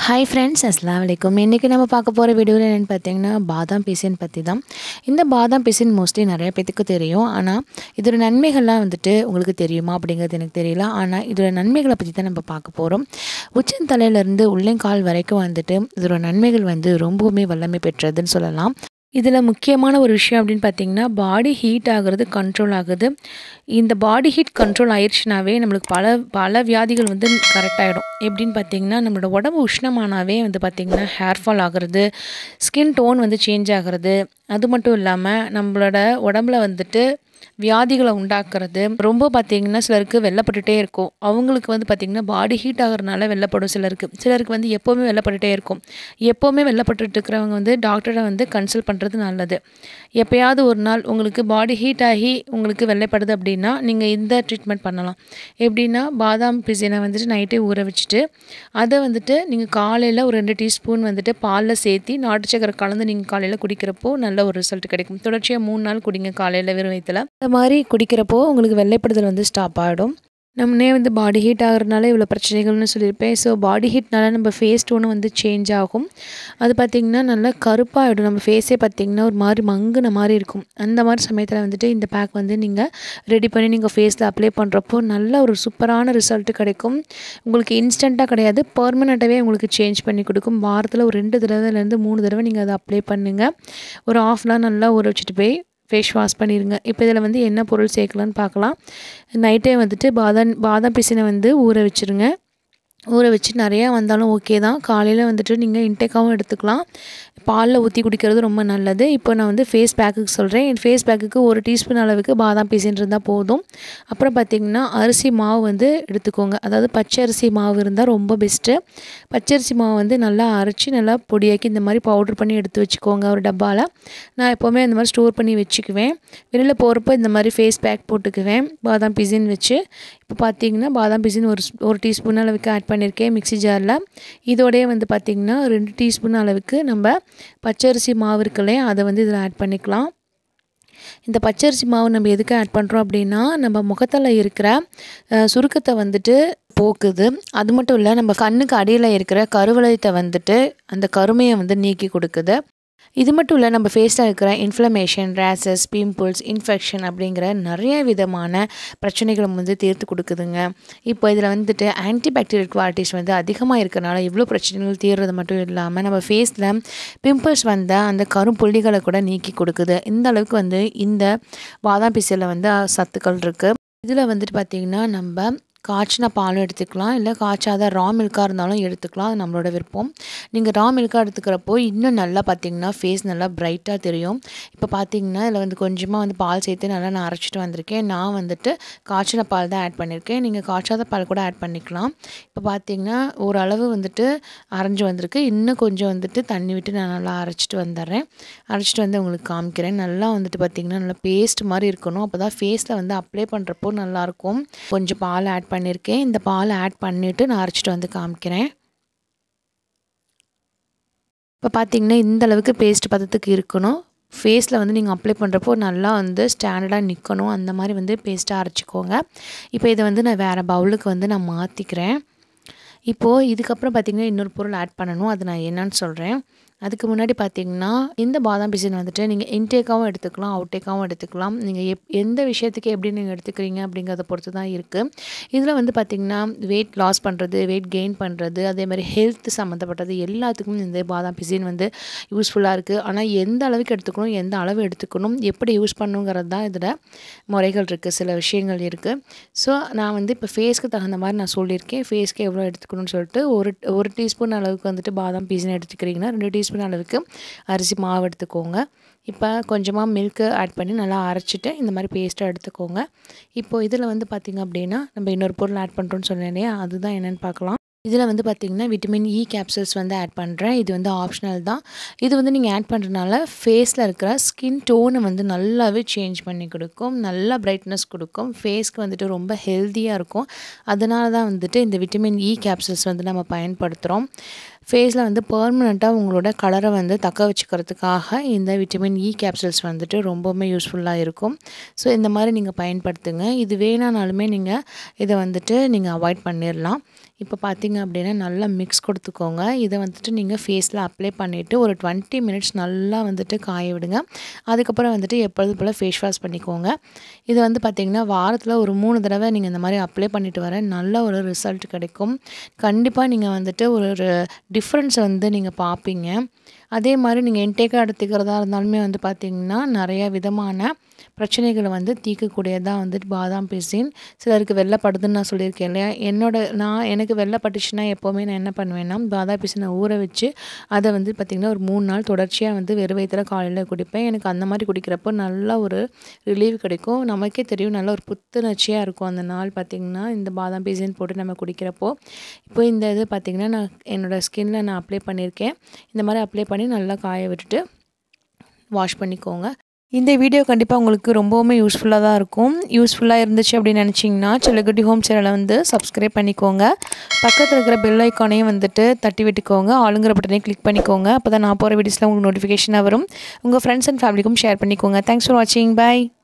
hi friends அஸ்லாம் வலைக்கும் இன்றைக்கி நம்ம பார்க்க போகிற வீடியோவில் என்னென்னு பார்த்தீங்கன்னா பாதாம் பிசின் பற்றி தான் இந்த பாதாம் பிசின் மோஸ்ட்லி நிறைய பேத்துக்கு தெரியும் ஆனால் இதோட நன்மைகள்லாம் வந்துட்டு உங்களுக்கு தெரியுமா அப்படிங்கிறது எனக்கு தெரியல ஆனால் இதோட நன்மைகளை பற்றி தான் நம்ம பார்க்க போகிறோம் உச்சந்தலையிலேருந்து உள்ளங்கால் வரைக்கும் வந்துட்டு இதோட நன்மைகள் வந்து ரொம்பவுமே வல்லமை பெற்றதுன்னு சொல்லலாம் இதில் முக்கியமான ஒரு விஷயம் அப்படின்னு பார்த்தீங்கன்னா பாடி ஹீட் ஆகுறது கண்ட்ரோல் ஆகுது இந்த பாடி ஹீட் கண்ட்ரோல் ஆயிடுச்சுனாவே நம்மளுக்கு பல பல வியாதிகள் வந்து கரெக்ட் ஆகிடும் எப்படின்னு பார்த்தீங்கன்னா நம்மளோட உடம்பு உஷ்ணமானாவே வந்து பார்த்திங்கன்னா ஹேர் ஃபால் ஆகுறது ஸ்கின் டோன் வந்து சேஞ்ச் ஆகுறது அது மட்டும் இல்லாமல் நம்மளோட உடம்புல வந்துட்டு வியாதிகளை உண்டாக்குறது ரொம்ப பார்த்திங்கன்னா சிலருக்கு வெள்ளப்பட்டுட்டே இருக்கும் அவங்களுக்கு வந்து பார்த்திங்கன்னா பாடி ஹீட் ஆகிறதுனால வெள்ளப்படும் சிலருக்கு சிலருக்கு வந்து எப்போவுமே வெள்ளப்பட்டுட்டே இருக்கும் எப்போவுமே வெள்ளப்பட்டுட்டு இருக்கிறவங்க வந்து டாக்டரை வந்து கன்சல்ட் பண்ணுறது நல்லது எப்போயாவது ஒரு நாள் உங்களுக்கு பாடி ஹீட் ஆகி உங்களுக்கு வெள்ளைப்படுது அப்படின்னா நீங்கள் இந்த ட்ரீட்மெண்ட் பண்ணலாம் எப்படின்னா பாதாம் பிசினை வந்துட்டு நைட்டே ஊற வச்சுட்டு அதை வந்துட்டு நீங்கள் காலையில் ஒரு ரெண்டு டீஸ்பூன் வந்துட்டு பாலில் சேர்த்தி நாட்டு சக்கரை கலந்து நீங்கள் காலையில் குடிக்கிறப்போ நல்ல ஒரு ரிசல்ட் கிடைக்கும் தொடர்ச்சியாக மூணு நாள் குடிங்க காலையில் வெறும் வயிற்றுல இந்த மாதிரி குடிக்கிறப்போ உங்களுக்கு வெள்ளைப்படுதல் வந்து ஸ்டாப் ஆகிடும் நம்மனே வந்து பாடி ஹீட் ஆகிறதுனால இவ்வளோ பிரச்சனைகள்னு சொல்லியிருப்பேன் ஸோ பாடி ஹீட்னால நம்ம ஃபேஸ் டோனும் வந்து சேஞ்ச் ஆகும் அது பார்த்திங்கன்னா நல்லா கருப்பாகிடும் நம்ம ஃபேஸே பார்த்திங்கன்னா ஒரு மாதிரி மங்குன மாதிரி இருக்கும் அந்த மாதிரி சமயத்தில் வந்துட்டு இந்த பேக் வந்து நீங்கள் ரெடி பண்ணி நீங்கள் ஃபேஸில் அப்ளை பண்ணுறப்போ நல்ல ஒரு சூப்பரான ரிசல்ட் கிடைக்கும் உங்களுக்கு இன்ஸ்டண்ட்டாக கிடையாது பர்மனெண்ட்டாகவே உங்களுக்கு சேஞ்ச் பண்ணி கொடுக்கும் வாரத்தில் ஒரு ரெண்டு தடவைலேருந்து மூணு தடவை நீங்கள் அதை அப்ளை பண்ணுங்கள் ஒரு ஆஃப் அன் நல்லா ஊற வச்சுட்டு போய் ஃபேஸ் வாஷ் பண்ணிடுங்க இப்போ இதில் வந்து என்ன பொருள் சேர்க்கலான்னு பார்க்கலாம் நைட்டே வந்துட்டு பாதாம் பாதாம் பிசினை வந்து ஊற வச்சுருங்க ஊற வச்சு நிறையா வந்தாலும் ஓகே தான் காலையில் வந்துட்டு நீங்கள் இன்டேக்காகவும் எடுத்துக்கலாம் பாலில் ஊற்றி குடிக்கிறது ரொம்ப நல்லது இப்போ நான் வந்து ஃபேஸ் பேக்குக்கு சொல்கிறேன் என் ஃபேஸ் பேக்குக்கு ஒரு டீஸ்பூன் அளவுக்கு பாதாம் பிசின் இருந்தால் போதும் அப்புறம் பார்த்திங்கன்னா அரிசி மாவு வந்து எடுத்துக்கோங்க அதாவது பச்சை அரிசி மாவு இருந்தால் ரொம்ப பெஸ்ட்டு பச்சரிசி மாவு வந்து நல்லா அரைச்சி நல்லா பொடியாக்கி இந்த மாதிரி பவுட்ரு பண்ணி எடுத்து வச்சுக்கோங்க ஒரு டப்பாவில் நான் எப்போவுமே இந்த மாதிரி ஸ்டோர் பண்ணி வச்சுக்குவேன் வெளியில் போகிறப்போ இந்த மாதிரி ஃபேஸ் பேக் போட்டுக்குவேன் பாதாம் பிசின் வச்சு இப்போ பார்த்தீங்கன்னா பாதாம் பிசின் ஒரு ஒரு டீஸ்பூன் அளவுக்கு ஆட் பண்ணியிருக்கேன் மிக்சி ஜாரில் இதோடய வந்து பார்த்திங்கன்னா ரெண்டு டீஸ்பூன் அளவுக்கு நம்ம பச்சரிசி மாவு இருக்குல்லையே அதை வந்து இதில் ஆட் பண்ணிக்கலாம் இந்த பச்சரிசி மாவு நம்ம எதுக்கு ஆட் பண்ணுறோம் அப்படின்னா நம்ம முகத்தில் இருக்கிற சுருக்கத்தை வந்துட்டு போக்குது அது மட்டும் இல்லை நம்ம கண்ணுக்கு அடியில் இருக்கிற கருவளையத்தை வந்துட்டு அந்த கருமையை வந்து நீக்கி கொடுக்குது இது மட்டும் இல்லை நம்ம ஃபேஸில் இருக்கிற இன்ஃப்ளமேஷன் ரேசஸ் பிம்பிள்ஸ் இன்ஃபெக்ஷன் அப்படிங்கிற நிறைய விதமான பிரச்சனைகளை வந்து தீர்த்து கொடுக்குதுங்க இப்போ இதில் வந்துட்டு ஆன்டிபாக்டீரியல் குவாலிட்டிஸ் வந்து அதிகமாக இருக்கிறனால இவ்வளோ பிரச்சனைகள் தீர்றது மட்டும் இல்லாமல் நம்ம ஃபேஸில் பிம்பிள்ஸ் வந்த அந்த கரும்புள்ளிகளை கூட நீக்கி கொடுக்குது இந்த அளவுக்கு வந்து இந்த பாதாம் பிசியில் வந்து சத்துக்கள் இருக்குது இதில் வந்துட்டு பார்த்திங்கன்னா நம்ம காய்ச்சின பாலும் எடுத்துக்கலாம் இல்லை காய்ச்சாத ரா மில்காக இருந்தாலும் எடுத்துக்கலாம் அது நம்மளோட விருப்பம் நீங்கள் ரா மில்காக எடுத்துக்கிறப்போ இன்னும் நல்லா பார்த்தீங்கன்னா ஃபேஸ் நல்லா ப்ரைட்டாக தெரியும் இப்போ பார்த்தீங்கன்னா இதில் வந்து கொஞ்சமாக வந்து பால் சேர்த்து நல்லா நான் அரைச்சிட்டு வந்திருக்கேன் நான் வந்துட்டு காய்ச்சின பால் தான் ஆட் பண்ணியிருக்கேன் நீங்கள் காய்ச்சாத பால் கூட ஆட் பண்ணிக்கலாம் இப்போ பார்த்தீங்கன்னா ஓரளவு வந்துட்டு அரைஞ்சி வந்திருக்கு இன்னும் கொஞ்சம் வந்துட்டு தண்ணி விட்டு நான் நல்லா அரைச்சிட்டு வந்துடுறேன் அரைச்சிட்டு வந்து உங்களுக்கு காமிக்கிறேன் நல்லா வந்துட்டு பார்த்திங்கன்னா நல்லா பேஸ்ட் மாதிரி இருக்கணும் அப்போ தான் ஃபேஸில் வந்து அப்ளை பண்ணுறப்போ நல்லாயிருக்கும் கொஞ்சம் பால் ஆட் பண்ணியிருக்கேன் இந்த பால் ஆட் பண்ணிவிட்டு நான் அரைச்சிட்டு வந்து காமிக்கிறேன் இப்போ பார்த்தீங்கன்னா இந்த அளவுக்கு பேஸ்ட் பதத்துக்கு இருக்கணும் ஃபேஸில் வந்து நீங்கள் அப்ளை பண்ணுறப்போ நல்லா வந்து ஸ்டாண்டர்டாக நிற்கணும் அந்த மாதிரி வந்து பேஸ்ட்டாக அரைச்சிக்கோங்க இப்போ இதை வந்து நான் வேறு பவுலுக்கு வந்து நான் மாற்றிக்கிறேன் இப்போது இதுக்கப்புறம் பார்த்திங்கன்னா இன்னொரு பொருள் ஆட் பண்ணணும் அது நான் என்னன்னு சொல்கிறேன் அதுக்கு முன்னாடி பார்த்தீங்கன்னா இந்த பாதாம் பிசின் வந்துட்டு நீங்கள் இன்டேக்காகவும் எடுத்துக்கலாம் அவுட்டேக்காகவும் எடுத்துக்கலாம் நீங்கள் எப் எந்த விஷயத்துக்கு எப்படி நீங்கள் எடுத்துக்கிறீங்க அப்படிங்கிறத பொறுத்து தான் இருக்குது இதில் வந்து பார்த்திங்கன்னா வெயிட் லாஸ் பண்ணுறது வெயிட் கெயின் பண்ணுறது அதே மாதிரி ஹெல்த் சம்மந்தப்பட்டது எல்லாத்துக்கும் இந்த பாதாம் பிசின் வந்து யூஸ்ஃபுல்லாக இருக்குது ஆனால் எந்த அளவுக்கு எடுத்துக்கணும் எந்த அளவு எடுத்துக்கணும் எப்படி யூஸ் பண்ணுங்கிறது தான் இதில் முறைகள் இருக்குது சில விஷயங்கள் இருக்குது ஸோ நான் வந்து இப்போ ஃபேஸ்க்கு தகுந்த மாதிரி நான் சொல்லியிருக்கேன் ஃபேஸ்க்கு எவ்வளோ எடுத்துக்கணும்னு சொல்லிட்டு ஒரு ஒரு டீஸ்பூன் அளவுக்கு வந்துட்டு பாதாம் பிசின் எடுத்துக்கிறீங்கன்னா ரெண்டு டீஸ்பூன் டீஸ்பூன் அளவுக்கு அரிசி மாவு எடுத்துக்கோங்க இப்போ கொஞ்சமாக மில்க்கு ஆட் பண்ணி நல்லா அரைச்சிட்டு இந்த மாதிரி பேஸ்ட்டாக எடுத்துக்கோங்க இப்போது இதில் வந்து பார்த்திங்க அப்படின்னா நம்ம இன்னொரு பொருள் ஆட் பண்ணுறோன்னு சொன்னேன் இல்லையா அதுதான் என்னென்னு பார்க்கலாம் இதில் வந்து பார்த்திங்கன்னா விட்டமின் இ கேப்சூல்ஸ் வந்து ஆட் பண்ணுறேன் இது வந்து ஆப்ஷனல் தான் இது வந்து நீங்கள் ஆட் பண்ணுறதுனால ஃபேஸில் இருக்கிற ஸ்கின் டோனை வந்து நல்லாவே சேஞ்ச் பண்ணி கொடுக்கும் நல்லா பிரைட்னஸ் கொடுக்கும் ஃபேஸ்க்கு வந்துட்டு ரொம்ப ஹெல்த்தியாக இருக்கும் அதனால தான் வந்துட்டு இந்த விட்டமின் இ கேப்சூல்ஸ் வந்து நம்ம பயன்படுத்துகிறோம் ஃபேஸில் வந்து பர்மனெண்ட்டாக உங்களோட கலரை வந்து தக்க வச்சுக்கிறதுக்காக இந்த விட்டமின் இ கேப்சூல்ஸ் வந்துட்டு ரொம்பவுமே யூஸ்ஃபுல்லாக இருக்கும் ஸோ இந்த மாதிரி நீங்கள் பயன்படுத்துங்க இது வேணானாலுமே நீங்கள் இதை வந்துட்டு நீங்கள் அவாய்ட் பண்ணிடலாம் இப்போ பார்த்தீங்க அப்படின்னா நல்லா மிக்ஸ் கொடுத்துக்கோங்க இதை வந்துட்டு நீங்கள் ஃபேஸில் அப்ளை பண்ணிவிட்டு ஒரு டுவெண்ட்டி மினிட்ஸ் நல்லா வந்துட்டு காய விடுங்க அதுக்கப்புறம் வந்துட்டு எப்பொழுது போல் ஃபேஸ் வாஷ் பண்ணிக்கோங்க இது வந்து பார்த்திங்கன்னா வாரத்தில் ஒரு மூணு தடவை நீங்கள் இந்த மாதிரி அப்ளை பண்ணிட்டு வர நல்ல ஒரு ரிசல்ட் கிடைக்கும் கண்டிப்பாக நீங்கள் வந்துட்டு ஒரு டிஃப்ரென்ஸ் வந்து நீங்கள் பார்ப்பீங்க அதே மாதிரி நீங்கள் இன்டேக்காக எடுத்துக்கிறதா இருந்தாலுமே வந்து பார்த்திங்கன்னா நிறைய விதமான பிரச்சனைகளை வந்து தீர்க்கக்கூடியதாக வந்துட்டு பாதாம் பிசின் சிலருக்கு வெள்ளைப்படுதுன்னு நான் சொல்லியிருக்கேன் இல்லையா என்னோட நான் எனக்கு வெள்ளைப்பட்டுச்சுன்னா எப்போவுமே நான் என்ன பண்ணுவேன்னா பாதாம் பிசினை ஊற வச்சு அதை வந்து பார்த்திங்கன்னா ஒரு மூணு நாள் தொடர்ச்சியாக வந்து வெறும் வயிற்றுல காலையில் குடிப்பேன் எனக்கு அந்த மாதிரி குடிக்கிறப்போ நல்ல ஒரு ரிலீவ் கிடைக்கும் நமக்கே தெரியும் நல்ல ஒரு புத்துணர்ச்சியாக இருக்கும் அந்த நாள் பார்த்திங்கன்னா இந்த பாதாம் பிசின் போட்டு நம்ம குடிக்கிறப்போ இப்போ இந்த இது பார்த்திங்கன்னா நான் என்னோடய ஸ்கின்னில் நான் அப்ளை பண்ணியிருக்கேன் இந்த மாதிரி அப்ளை பண்ணி நல்லா காய விட்டுட்டு வாஷ் பண்ணிக்கோங்க இந்த வீடியோ கண்டிப்பாக உங்களுக்கு ரொம்பவுமே யூஸ்ஃபுல்லாக தான் இருக்கும் யூஸ்ஃபுல்லாக இருந்துச்சு அப்படின்னு நினச்சிங்கன்னா செல்லகுட்டி ஹோம் சேனலை வந்து சப்ஸ்கிரைப் பண்ணிக்கோங்க பக்கத்தில் இருக்கிற பெல் ஐக்கானையும் வந்துட்டு தட்டி விட்டுக்கோங்க ஆளுங்கிற பட்டனையும் கிளிக் பண்ணிக்கோங்க அப்போ தான் நான் போகிற வீடியோஸில் உங்களுக்கு நோட்டிஃபிகேஷனாக வரும் உங்கள் ஃப்ரெண்ட்ஸ் அண்ட் ஃபேமிலிக்கும் ஷேர் பண்ணிக்கோங்க தேங்க்ஸ் ஃபார் வாட்சிங் பை